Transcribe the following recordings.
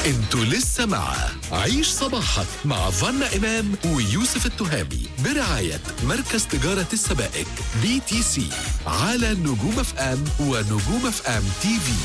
انتوا لسه مع عيش صباحك مع فنا إمام ويوسف التهامي برعاية مركز تجارة السبائك بي تي سي على نجوم اف ام ونجوم اف ام تي في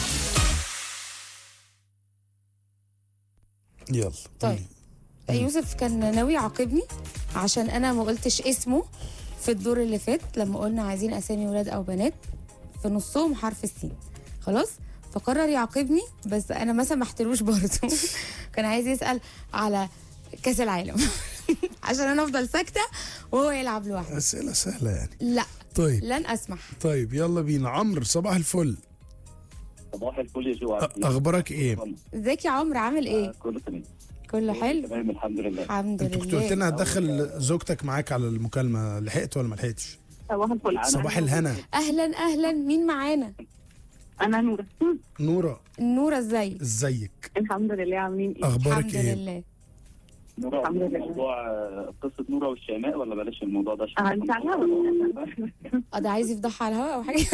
يلا طيب يوسف كان ناوي يعاقبني عشان انا ما قلتش اسمه في الدور اللي فات لما قلنا عايزين اسامي ولاد او بنات في نصهم حرف السين خلاص فقرر يعاقبني بس انا ما سمحتلوش برضه كان عايز يسال على كاس العالم عشان انا افضل ساكته وهو يلعب لوحده اسئله سهله يعني لا طيب لن اسمح طيب يلا بينا عمرو صباح الفل صباح الفل يا جو أ- عبد اخبارك ايه ازيك يا عمرو عامل ايه كله تمام كله حلو تمام الحمد لله الحمد انت كنت قلت لله لنا هتدخل زوجتك معاك على المكالمه لحقت ولا ما لحقتش صباح الفل صباح الهنا اهلا اهلا مين معانا انا نورة نوره نوره ازاي ازيك الحمد لله عاملين ايه اخبارك الحمد ايه لله نورا الحمد لله. موضوع آه، قصه نورا والشيماء ولا بلاش الموضوع ده عشان اه انت على الهوا اه ده عايز يفضحها على الهواء او حاجه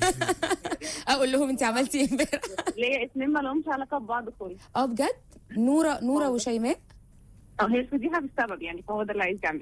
اقول لهم انت عملتي ايه امبارح ليا اتنين ما لهمش علاقه ببعض خالص اه بجد نوره نوره وشيماء اه هي الفضيحه بالسبب يعني فهو ده اللي عايز يعمله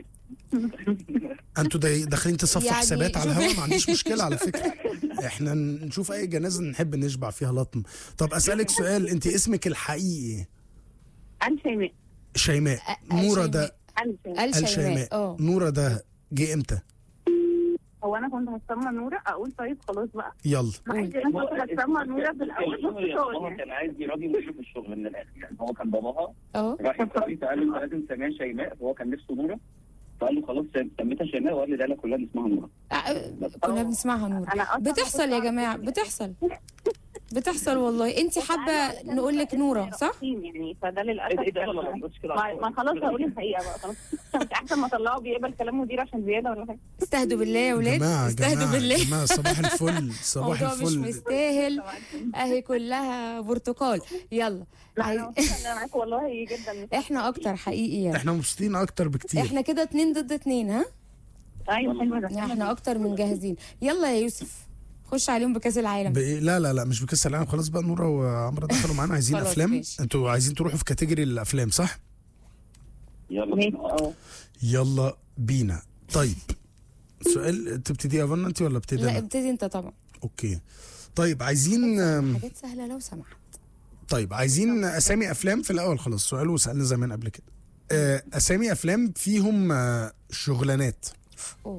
انتوا دا- داخلين تصفوا يعني حسابات على شوفي. الهوا ما عنديش مشكله على فكره احنا نشوف اي جنازه نحب نشبع فيها لطم طب اسالك سؤال انت اسمك الحقيقي ايه انا شيماء شيماء أ- نوره ده انا شيماء قال قال شيماء شيماء اه نوره ده جه امتى هو انا كنت هسمى نوره اقول طيب خلاص بقى يلا ما عادي انا كنت هسمى نوره في الاول نص هو شهر كان عايز يراضي مديره في الشغل من الاخر يعني هو كان باباها اه راح يسألني فقال له انت لازم تسميها شيماء فهو كان نفسه نورا فقال له خلاص سميتها شيماء وقال لي لا لا كلنا اسمها نورا آه، كنا بنسمعها نوره انا أصلاً بتحصل يا كنت جماعه بتحصل بتحصل والله انت حابه نقول لك نوره صح رقيم يعني فده ايه للاسف ده- ايه ده ولا ما تقولش كده ما ما خلاص هقول الحقيقه بقى خلاص مش احسن ما اطلعه بيقبل كلام مدير عشان زياده ولا حاجه استهدوا بالله يا ولاد جماعه استهدوا جماعه بالله جماعه صباح الفل صباح الموضوع مش الفل مستاهل اهي كلها برتقال يلا لا عايز- انا مبسوطة ان انا معاكم والله جدا احنا اكتر حقيقي يعني احنا مبسوطين اكتر بكتير احنا كده اتنين ضد اتنين ها ايوه حلو ده احنا اكتر من جاهزين يلا يا يوسف خش عليهم بكاس العالم بإيه؟ لا لا لا مش بكاس العالم خلاص بقى نوره وعمرو دخلوا معانا عايزين خلاص افلام ماشي. انتوا عايزين تروحوا في كاتيجوري الافلام صح يلا ماشي. بينا. اه يلا بينا طيب سؤال تبتدي يا فنا انت ولا ابتدي لا انا ابتدي انت طبعا اوكي طيب عايزين أم، حاجات سهله لو سمحت طيب عايزين اسامي افلام في الاول خلاص سؤال وسالنا زمان قبل كده آه، اسامي افلام فيهم آه، شغلانات اوه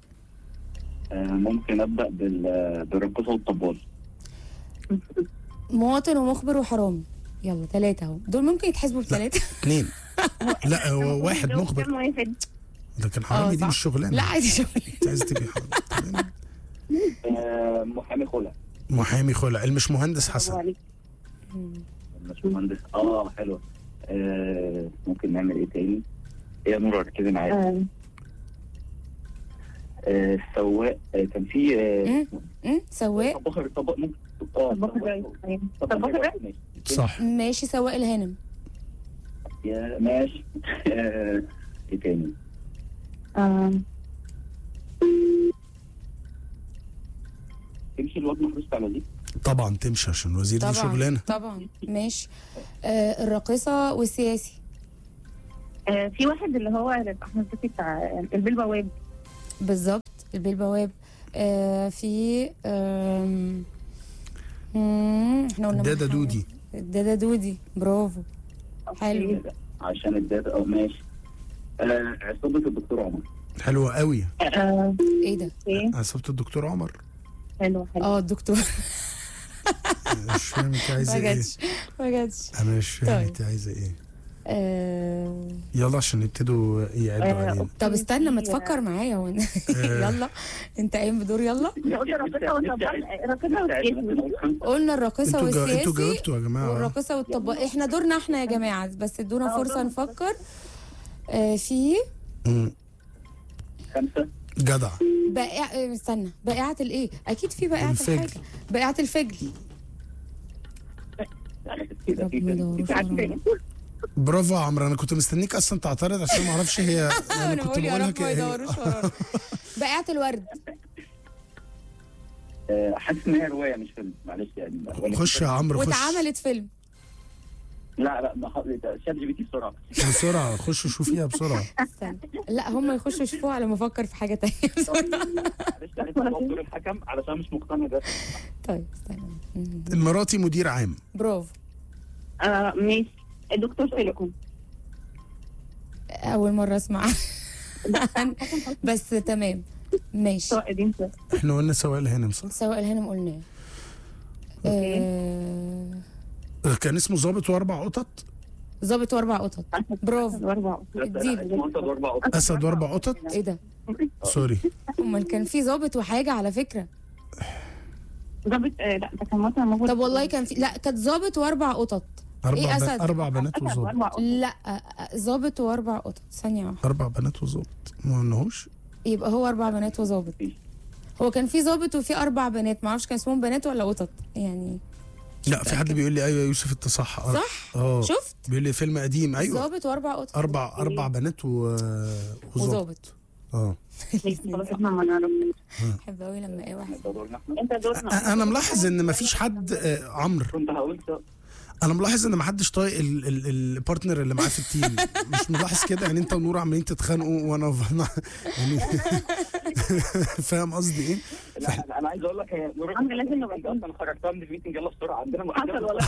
آه، ممكن ابدا بال- بالرقصه والطبال مواطن ومخبر وحرامي يلا ثلاثة اهو دول ممكن يتحسبوا بثلاثة اثنين لا هو واحد كم مخبر واحد ده كان اه حرامي دي صح. مش شغلانه لا عادي شغل انت عايز تبقي حرامي تمام. آه، محامي خلع محامي خلع مش مهندس برافو حسن عليك. مش مهندس اه حلوه آه، ممكن نعمل ايه تاني هي نورا ركزي معايا آه، آه، السواق آه، كان في آه، امم سواق طباخ طباخ ممكن اه طباخ الرئيس. أيوة. طباخ الرئيس. ماشي. صح ماشي سواق الهانم يا ماشي آه، ايه تاني آه، تمشي الواد محروس على دي طبعا تمشي عشان وزير دي طبعا شغلانه طبعا ماشي آه الراقصة والسياسي آه، في واحد اللي هو احمد زكي بتاع البيه بواب بالظبط البيه البواب آه في آم، مم، احنا قلنا دادا محمد. دودي دادا دودي برافو حلو عشان الداتا او ماشي آه، عصابة الدكتور عمر حلوه قوي آه، ايه ده ايه عصابه الدكتور عمر حلو حلو اه الدكتور مش فاهم انت عايزه ما ايه جاتش ما جاتش انا مش فاهم طيب. انت عايزه ايه آه يلا عشان يبتدوا يعدوا آه، علينا طب استنى ما تفكر معايا هو يلا انت قايم بدور يلا قلت رقصة والطبال رقصة والسياسي قلنا الراقصة انتوا جا... انتوا والسياسي جاوبتوا يا جماعه والراقصة والطباخ احنا دورنا احنا يا جماعة بس ادونا فرصة نفكر آه في مم. خمسة جدع بائع آه، استنى بائعة الايه اكيد في بائعة الفجل. الحاجة بائعة الفجل كده في ربنا فيلم. يدوروش ورانا. برافو يا عمرو انا كنت مستنيك اصلا تعترض عشان ما اعرفش هي انا انا كنت بقول يا بقولها رب ما كده يدوروش ورانا بائعة الورد آه، حاسس ان هي رواية مش فيلم معلش يعني ولا خش يا عمرو خش واتعملت فيلم لا لا ما حط- شات جي بي تي بسرعه بسرعه خشوا شوفيها بسرعه استنى لا هم يخشوا يشوفوها على ما افكر في حاجه تانية بسرعة. معلش انا بقوم دور الحكم علشان مش مقتنع ده طيب استنى مم. مراتي مدير عام برافو آه ماشي الدكتور سيليكون اول مره اسمع بس تمام ماشي سواء دي انت احنا قلنا سواء هانم صح؟ سواء الهانم قلناه آه، كان اسمه ظابط واربع قطط ظابط واربع قطط برافو واربع اديله اسمه انت واربع قطط اسد واربع قطط ايه ده سوري امال كان في ظابط وحاجه على فكره ضابط آه لا ده كان مثلا المفروض طب والله كان في لا كانت ظابط واربع قطط اربع إيه بن- أسد؟ اربع بنات أسد وظابط واربع قطط. لا آه، آه، ظابط واربع قطط ثانيه واحده اربع بنات وظابط ما قلناهوش يبقى هو اربع بنات وظابط هو كان في ظابط وفي اربع بنات ما اعرفش كان اسمهم بنات ولا قطط يعني لا في حد بيقول لي ايوه يا يوسف انت صح آه. صح اه شفت بيقول لي فيلم قديم ايوه ظابط واربع قطط اربع اربع بنات و... وظابط وظابط اه خلاص احنا ما نعرف بحب قوي لما ايه واحد ده دورنا احنا انت دورنا أ- انا ملاحظ ان مفيش حد آه، عمرو كنت هقول س- انا ملاحظ ان محدش طايق ال- ال- البارتنر اللي معاه في التيم مش ملاحظ كده يعني انت ونور عمالين تتخانقوا وانا يعني فاهم قصدي ايه لا أنا- انا عايز اقول لك هي نور عم لازم نبقى انت اصلا خرجتها من الميتنج يلا بسرعه عندنا حصل مقدمه والله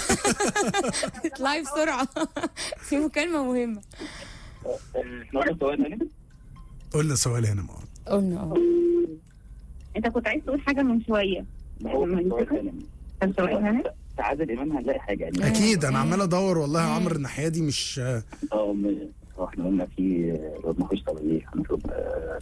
اطلعي بسرعه في مكالمه مهمه آه، احنا قلنا سؤال تاني قلنا سؤال هنا معاذ قلنا اه انت كنت عايز تقول حاجه من شويه هو كان سؤال تاني كان سؤال هنا في عادل امام هنلاقي حاجه يعني اكيد انا عمال ادور والله يا عمرو الناحيه دي مش اه م- آه، احنا قلنا في آه، الواد ما طب ايه هنطلب آه،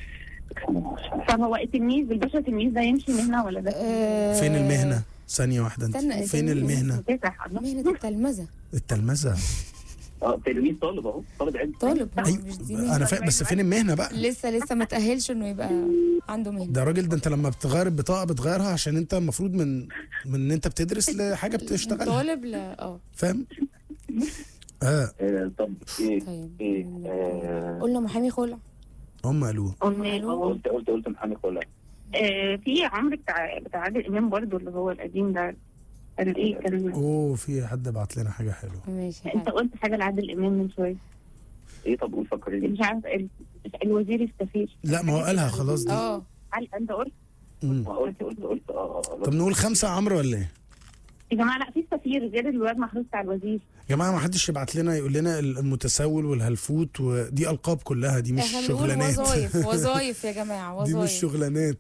طب هو التلميذ الباشا التلميذ ده يمشي مهنه ولا ده؟ آه، فين المهنه ثانيه واحده انت استنى، فين استنى. المهنه تسع مهنه التلمذه التلمذه اه تلميذ طالب اهو طالب علم طالب أيوة، مش دي مهنة. انا فاهم بس فين المهنه بقى لسه لسه ما تاهلش انه يبقى عنده مهنه ده راجل ده انت لما بتغير البطاقه بتغيرها عشان انت المفروض من من ان انت بتدرس لحاجه بتشتغلها طالب لا اه فاهم اه آه، طب ايه طيب ايه آه، قلنا محامي خلع هم قالوه قلنا له قلت قلت قلت محمد خلع آه في عمرو بتاع بتاع عادل امام برضو اللي هو القديم ده كان ايه كان اوه في حد بعت لنا حاجه حلوه ماشي انت حلو. قلت حاجه لعادل امام من شويه ايه طب قول فكرني مش عارف ال- الوزير السفير لا ما هو قالها خلاص دي اه هل انت قلت مم. ما قلت قلت قلت اه اه طب نقول خمسه يا عمرو ولا ايه؟ يا جماعه لا في سفير غير الواد محروس بتاع الوزير يا جماعه ما حدش يبعت لنا يقول لنا المتسول والهلفوت ودي القاب كلها دي مش احنا بنقول شغلانات وظايف وظايف يا جماعه دي مش وظايف شغلانات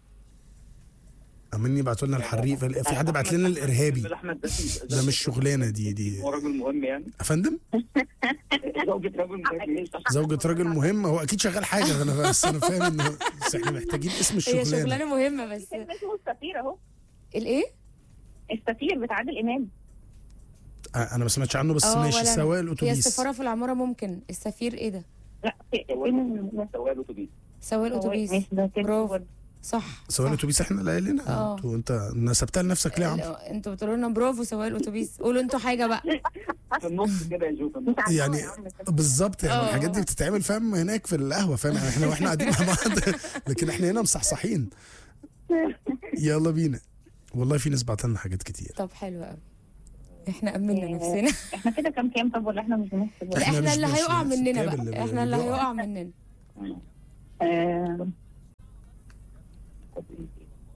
عمالين يبعتوا لنا الحريق في حد بعت لنا الارهابي احمد ده ده مش شغلانه دي دي هو راجل مهم يعني يا فندم زوجة راجل مهم ايه زوجة راجل مهم هو اكيد شغال حاجه انا بس انا فاهم انه بس احنا محتاجين اسم هي الشغلانه شغلانه مهمه بس اسمه السفير اهو الايه السفير بتاع عادل امام آه، انا ما سمعتش عنه بس اه ماشي ولا أنا. سواق هي الاتوبيس السفاره في العماره ممكن السفير ايه ده لا في- فين سواق الاتوبيس سواق الاتوبيس ماشي ده كده برافو. برضه. صح سواق صح. الاتوبيس احنا اللي قايلينها اه. انتوا- انت نسبتها لنفسك ليه يا عمرو؟ لا، انتوا بتقولوا لنا برافو سواق الاتوبيس قولوا انتوا حاجه بقى في النص كده يا جو في النص. مش عارفة يعني يا عم كده. بالظبط يعني اه. الحاجات دي بتتعمل فاهم هناك في القهوه فاهم يعني احنا واحنا قاعدين مع بعض لكن احنا هنا مصحصحين يلا بينا والله في ناس بعت لنا حاجات كتير طب حلو قوي احنا امنا نفسنا احنا كده كام كام طب ولا احنا مش بنحسب ولا لا، احنا احنا مش اللي مش هيقع في مننا الكاب بقى اللي احنا اللي بيقع. هيقع مننا آه، طب إيه؟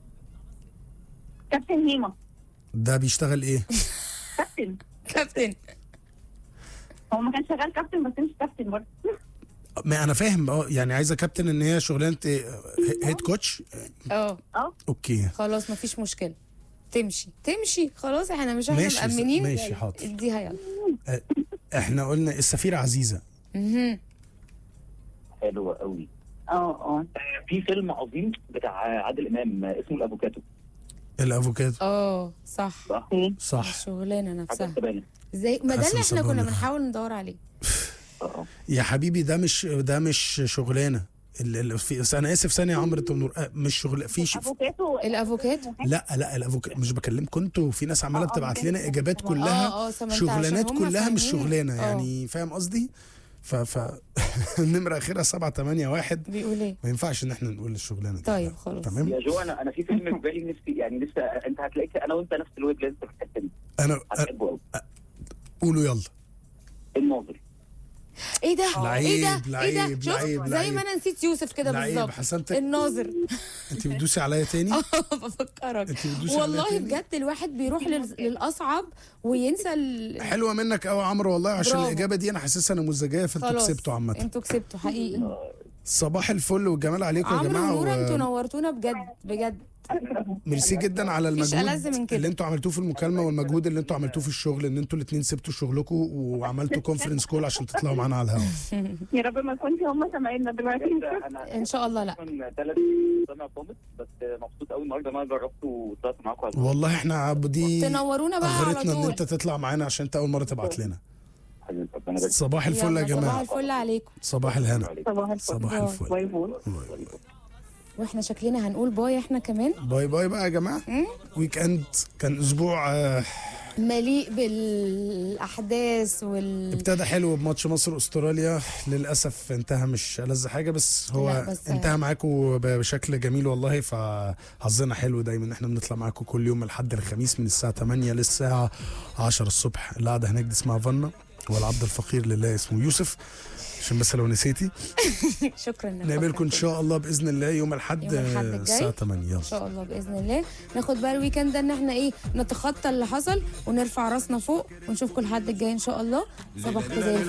كابتن هيما ده بيشتغل ايه؟ كابتن كابتن هو ما كان شغال كابتن بس مش كابتن برضه ما انا فاهم اه يعني عايزه كابتن ان هي شغلانه إيه؟ هيد كوتش اه اوكي خلاص مفيش مشكله تمشي تمشي خلاص احنا مش احنا ماشي، مأمنين ماشي، حاضر. اديها يلا احنا قلنا السفيره عزيزه مهم. حلوة قوي اه اه في فيلم عظيم بتاع عادل امام اسمه الافوكاتو الافوكادو اه صح صح؟ صح الشغلانه حاجة نفسها تبان زي ما ده حسن اللي احنا كنا صابونة. بنحاول ندور عليه اه يا حبيبي ده مش ده مش شغلانه ال- ال- في انا اسف ثانيه يا عمرو انت ونور آه، مش شغل في ش... افوكاتو الافوكاتو لا لا الافوكادو مش بكلمكم انتوا في ناس عماله اه، اه، بتبعت لنا بجد. اجابات اه، كلها اه اه سمعت شغلانات عشان هم كلها مش فاهمين. شغلانه اه. يعني فاهم قصدي ف ف النمره اخرها 7 8 1 بيقول ايه ما ينفعش ان احنا نقول الشغلانه دي طيب خلاص تمام يا جو انا انا في فيلم في بالي نفسي يعني لسه انت هتلاقيك انا وانت نفس الويب لينث في الحته دي انا هتحبه قوي قولوا يلا الناظر ايه ده لعيب، ايه ده ايه ده لعيب، شوف لعيب، زي لعيب. ما انا نسيت يوسف كده لعيب، بالظبط حسنت. الناظر انت بتدوسي عليا تاني بفكرك انت بتدوسي عليا والله تاني؟ بجد الواحد بيروح لل- للاصعب وينسى ال... حلوه منك قوي يا عمرو والله عشان برافو. الاجابه دي انا حاسسها نموذجيه فانتوا خلاص كسبتوا عامه انتوا كسبتوا حقيقي صباح الفل والجمال عليكم يا عمرو جماعه ونورة انتوا و... نورتونا بجد بجد ميرسي جدا على مفيش المجهود ألذ من كده. اللي انتوا عملتوه في المكالمه والمجهود اللي انتوا عملتوه في الشغل ان انتوا الاثنين سبتوا شغلكم وعملتوا كونفرنس كول عشان تطلعوا معانا على الهواء يا رب ما يكونش هم سامعيننا دلوقتي انا ان شاء الله لا ثلاث سامع صامت بس مبسوط قوي النهارده ان انا جربت وطلعت معاكم على والله احنا دي تنورونا بقى على اغرتنا ان طول انت تطلع معانا عشان انت اول مره تبعت لنا حبيبي ربنا يبارك صباح الفل يا يلا، صباح جماعه الفل عليكم صباح الهنا صباح الفل صباح باي. الفل باي باي واحنا شكلنا هنقول باي احنا كمان باي باي بقى يا جماعه ويك اند كان اسبوع آه، مليء بالاحداث وال ابتدى حلو بماتش مصر واستراليا للاسف انتهى مش ألذ حاجه بس هو لا، بس- انتهى معاكم بشكل جميل والله فحظنا حلو دايما ان احنا بنطلع معاكم كل يوم لحد الخميس من الساعه 8 للساعه 10 الصبح اللي قاعده هناك دي اسمها فنا والعبد الفقير لله اسمه يوسف عشان بس لو نسيتي شكرا إنك نقابلكم ان فكرتني. شاء الله باذن الله يوم الاحد يوم الأحد الجاي. الساعه 8 يلا ان شاء الله باذن الله ناخد بقى الويكند ده ان احنا ايه نتخطى اللي حصل ونرفع راسنا فوق ونشوفكم الحد الجاي ان شاء الله صباحكم زي الفل